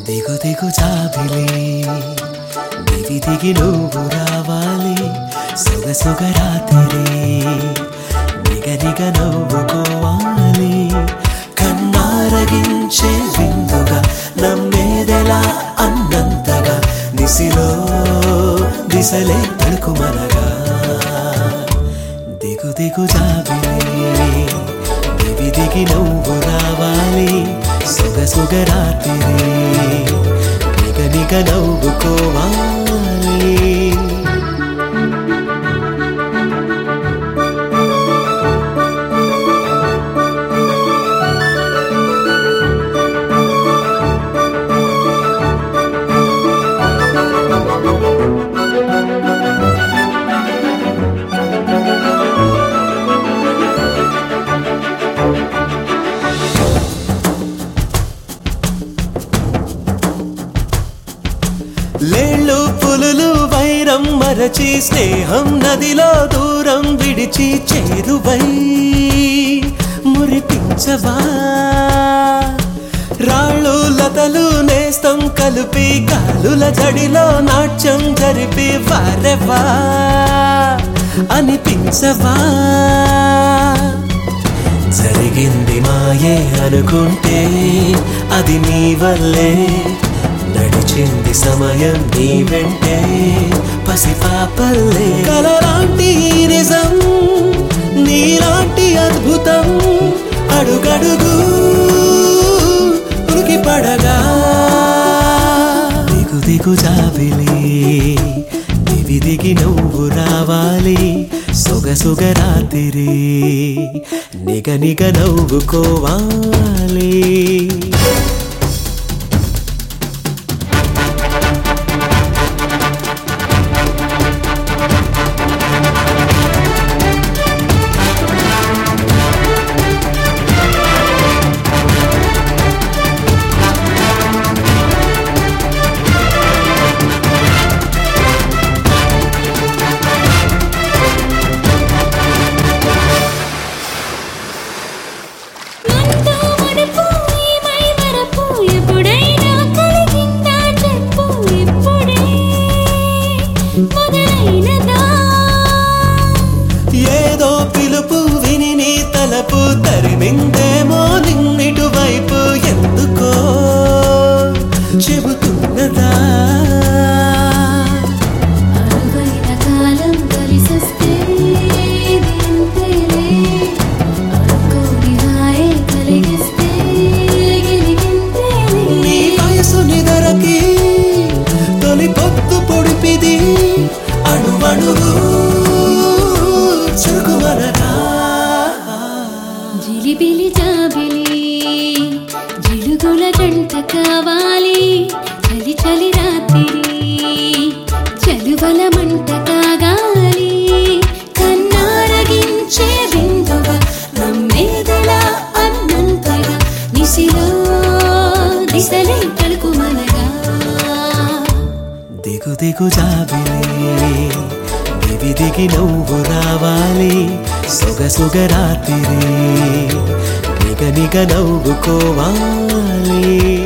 దిగు దిగు జాబిలి దిగి దిగి నువ్వు రావాలి సొగసొగ రాత్రి నిగ నిగ నవ్వుకోవాలి కన్నారగించే విందుగా నమ్మేదెలా అన్నంతగా దిశలో దిశలే తడుకుమనగా దిగు దిగు జాబిలి దిగి దిగి నువ్వు రావాలి సొగసొగ రాత్రి నిగ నిగ నవ్వుకోవాలి లేళ్ళు పులులు వైరం మరచి స్నేహం నదిలో దూరం విడిచి చేరువై మురిపించవా రాళ్ళు లతలు నేస్తం కలిపి కాలుల జడిలో నాట్యం జరిపి వారెవా అనిపించవా జరిగింది మాయే అనుకుంటే అది నీ వల్లే నడిచింది సమయం నీ వెంటే పసిపాపల్లే కలలాంటి ఈ నిజం నీలాంటి అద్భుతం అడుగడుగు ఉరికి పడగా దిగు దిగు జాబిలి దివి దిగి నువ్వు రావాలి సొగసొగ రాత్రి నిగ నిగ నవ్వుకోవాలి ముందు మునుపు ఈ మై మరపు ఎప్పుడైనా కలిగిందా చెప్పు ఇప్పుడే మొదలైనదా ఏదో పిలుపు విని నీ తలపు తరిమిందేమో నిన్నిటు వైపు ఎందుకో చెబుతున్నదా అరువైన కాలం కలిసొస్తే ఇది అంతేలే అనుకోని హాయే కలిగిస్తే గిలిగింతేలే నీ వయసు నిదరకి తొలి పొత్తు పొడిపిది అణువణువు చురుకుమనగా జిలిబిలి జాబిలి జిలుగుల జంట కావాలి చలి చలి రాత్రి చలువల మంట కాగాలి కన్నారగించే బిందుగా నమ్మేదెలా అన్నంతగా నిశిలో దిశలే తలుకుమనగా దిగు దిగు జాబిలి దివి దిగి నువ్వు రావాలి సొగసొగ రాత్రి నిగ నిగ నవ్వుకోవాలి